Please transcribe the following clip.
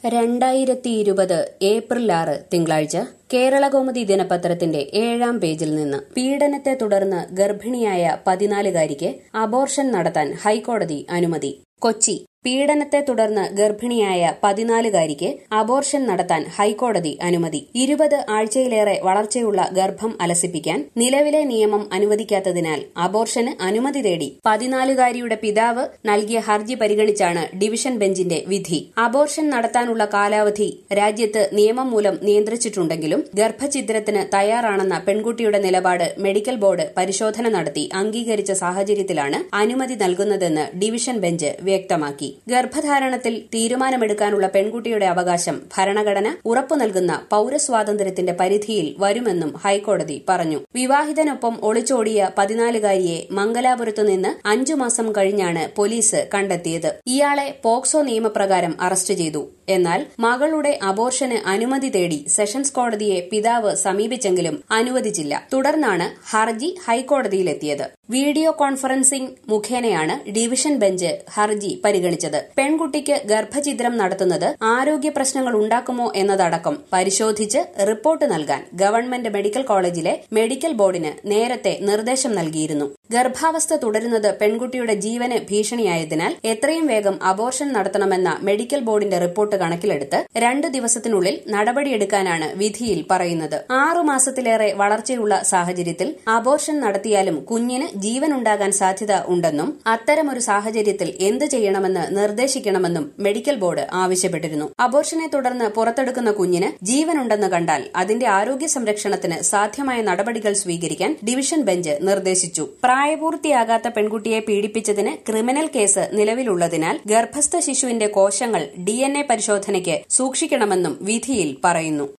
രണ്ടായിരത്തി ഇരുപത് ഏപ്രിൽ ആറ് തിങ്കളാഴ്ച കേരളകൗമുദി ദിനപത്രത്തിന്റെ ഏഴാം പേജിൽ നിന്ന് പീഡനത്തെ തുടർന്ന് ഗർഭിണിയായ പതിനാലുകാരിക്ക് അബോർഷൻ നടത്താൻ ഹൈക്കോടതി അനുമതി കൊച്ചി പീഡനത്തെ തുടർന്ന് ഗർഭിണിയായ പതിനാലുകാരിക്ക് അബോർഷൻ നടത്താൻ ഹൈക്കോടതി അനുമതി ഇരുപത് ആഴ്ചയിലേറെ വളർച്ചയുള്ള ഗർഭം അലസിപ്പിക്കാൻ നിലവിലെ നിയമം അനുവദിക്കാത്തതിനാൽ അബോർഷന് അനുമതി തേടി പതിനാലുകാരിയുടെ പിതാവ് നൽകിയ ഹർജി പരിഗണിച്ചാണ് ഡിവിഷൻ ബെഞ്ചിന്റെ വിധി അബോർഷൻ നടത്താനുള്ള കാലാവധി രാജ്യത്ത് നിയമം മൂലം നിയന്ത്രിച്ചിട്ടുണ്ടെങ്കിലും ഗർഭഛിദ്രത്തിന് തയ്യാറാണെന്ന പെൺകുട്ടിയുടെ നിലപാട് മെഡിക്കൽ ബോർഡ് പരിശോധന നടത്തി അംഗീകരിച്ച സാഹചര്യത്തിലാണ് അനുമതി നൽകുന്നതെന്ന് ഡിവിഷൻ ബെഞ്ച് വ്യക്തമാക്കി ഗർഭധാരണത്തിൽ തീരുമാനമെടുക്കാനുള്ള പെൺകുട്ടിയുടെ അവകാശം ഭരണഘടന ഉറപ്പു നൽകുന്ന പൌരസ്വാതന്ത്ര്യത്തിന്റെ പരിധിയിൽ വരുമെന്നും ഹൈക്കോടതി പറഞ്ഞു വിവാഹിതനൊപ്പം ഒളിച്ചോടിയ പതിനാലുകാരിയെ മംഗലാപുരത്തു നിന്ന് അഞ്ചു മാസം കഴിഞ്ഞാണ് പോലീസ് കണ്ടെത്തിയത് ഇയാളെ പോക്സോ നിയമപ്രകാരം അറസ്റ്റ് ചെയ്തു എന്നാൽ മകളുടെ അബോർഷന് അനുമതി തേടി സെഷൻസ് കോടതിയെ പിതാവ് സമീപിച്ചെങ്കിലും അനുവദിച്ചില്ല തുടർന്നാണ് ഹർജി ഹൈക്കോടതിയിലെത്തിയത് വീഡിയോ കോൺഫറൻസിംഗ് മുഖേനയാണ് ഡിവിഷൻ ബെഞ്ച് ഹർജി പരിഗണിച്ചത് പെൺകുട്ടിക്ക് ഗർഭഛിദ്രം നടത്തുന്നത് ആരോഗ്യ പ്രശ്നങ്ങൾ ഉണ്ടാക്കുമോ എന്നതടക്കം പരിശോധിച്ച് റിപ്പോർട്ട് നൽകാൻ ഗവൺമെന്റ് മെഡിക്കൽ കോളേജിലെ മെഡിക്കൽ ബോർഡിന് നേരത്തെ നിർദ്ദേശം നൽകിയിരുന്നു ഗർഭാവസ്ഥ തുടരുന്നത് പെൺകുട്ടിയുടെ ജീവന് ഭീഷണിയായതിനാൽ എത്രയും വേഗം അബോർഷൻ നടത്തണമെന്ന മെഡിക്കൽ ബോർഡിന്റെ റിപ്പോർട്ട് കണക്കിലെടുത്ത് രണ്ടു ദിവസത്തിനുള്ളിൽ നടപടിയെടുക്കാനാണ് വിധിയിൽ പറയുന്നത് ആറുമാസത്തിലേറെ വളർച്ചയുള്ള സാഹചര്യത്തിൽ അബോർഷൻ നടത്തിയാലും കുഞ്ഞിന് ജീവനുണ്ടാകാൻ സാധ്യത ഉണ്ടെന്നും അത്തരമൊരു സാഹചര്യത്തിൽ എന്ത് ചെയ്യണമെന്ന് നിർദ്ദേശിക്കണമെന്നും മെഡിക്കൽ ബോർഡ് ആവശ്യപ്പെട്ടിരുന്നു അബോർഷനെ തുടർന്ന് പുറത്തെടുക്കുന്ന കുഞ്ഞിന് ജീവനുണ്ടെന്ന് കണ്ടാൽ അതിന്റെ ആരോഗ്യ സംരക്ഷണത്തിന് സാധ്യമായ നടപടികൾ സ്വീകരിക്കാൻ ഡിവിഷൻ ബെഞ്ച് നിർദ്ദേശിച്ചു പ്രായപൂർത്തിയാകാത്ത പെൺകുട്ടിയെ പീഡിപ്പിച്ചതിന് ക്രിമിനൽ കേസ് നിലവിലുള്ളതിനാൽ ഗർഭസ്ഥ ശിശുവിന്റെ കോശങ്ങൾ ഡിഎൻഎ പരിശോധനയ്ക്ക് സൂക്ഷിക്കണമെന്നും വിധിയിൽ പറയുന്നു